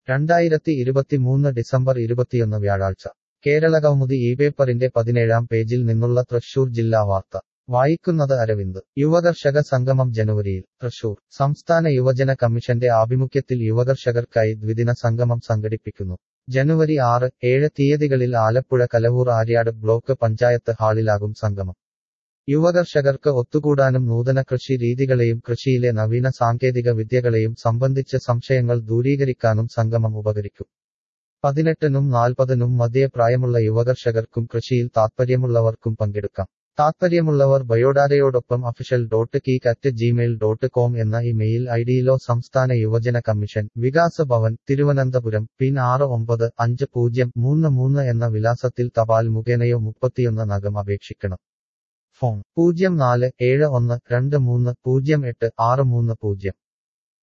രണ്ടായിരത്തി ഇരുപത്തിമൂന്ന് ഡിസംബർ ഇരുപത്തിയൊന്ന് വ്യാഴാഴ്ച കേരളകൗമുദി ഈ പേപ്പറിന്റെ പതിനേഴാം പേജിൽ നിന്നുള്ള തൃശൂർ ജില്ലാ വാർത്ത വായിക്കുന്നത് അരവിന്ദ് യുവകർഷക സംഗമം ജനുവരിയിൽ തൃശൂർ സംസ്ഥാന യുവജന കമ്മീഷന്റെ ആഭിമുഖ്യത്തിൽ യുവകർഷകർക്കായി ദ്വിദിന സംഗമം സംഘടിപ്പിക്കുന്നു ജനുവരി ആറ് ഏഴ് തീയതികളിൽ ആലപ്പുഴ കലവൂർ ആര്യാട് ബ്ലോക്ക് പഞ്ചായത്ത് ഹാളിലാകും സംഗമം യുവകർഷകർക്ക് ഒത്തുകൂടാനും നൂതന കൃഷി രീതികളെയും കൃഷിയിലെ നവീന സാങ്കേതിക വിദ്യകളെയും സംബന്ധിച്ച് സംശയങ്ങൾ ദൂരീകരിക്കാനും സംഗമം ഉപകരിക്കും പതിനെട്ടിനും നാൽപ്പതിനും മധ്യേ പ്രായമുള്ള യുവകർഷകർക്കും കൃഷിയിൽ താത്പര്യമുള്ളവർക്കും പങ്കെടുക്കാം താത്പര്യമുള്ളവർ ബയോഡാറ്റയോടൊപ്പം അഫിഷ്യൽ ഡോട്ട് കീക്ക് അറ്റ് ജിമെയിൽ ഡോട്ട് കോം എന്ന ഇമെയിൽ ഐഡിയിലോ സംസ്ഥാന യുവജന കമ്മീഷൻ വികാസ ഭവൻ തിരുവനന്തപുരം പിൻ ആറ് ഒമ്പത് അഞ്ച് പൂജ്യം മൂന്ന് മൂന്ന് എന്ന വിലാസത്തിൽ തപാൽ മുഖേനയോ മുപ്പത്തിയൊന്ന് നഗം അപേക്ഷിക്കണം ഫോൺ പൂജ്യം നാല് ഏഴ് ഒന്ന് രണ്ട് മൂന്ന് പൂജ്യം എട്ട് ആറ് മൂന്ന് പൂജ്യം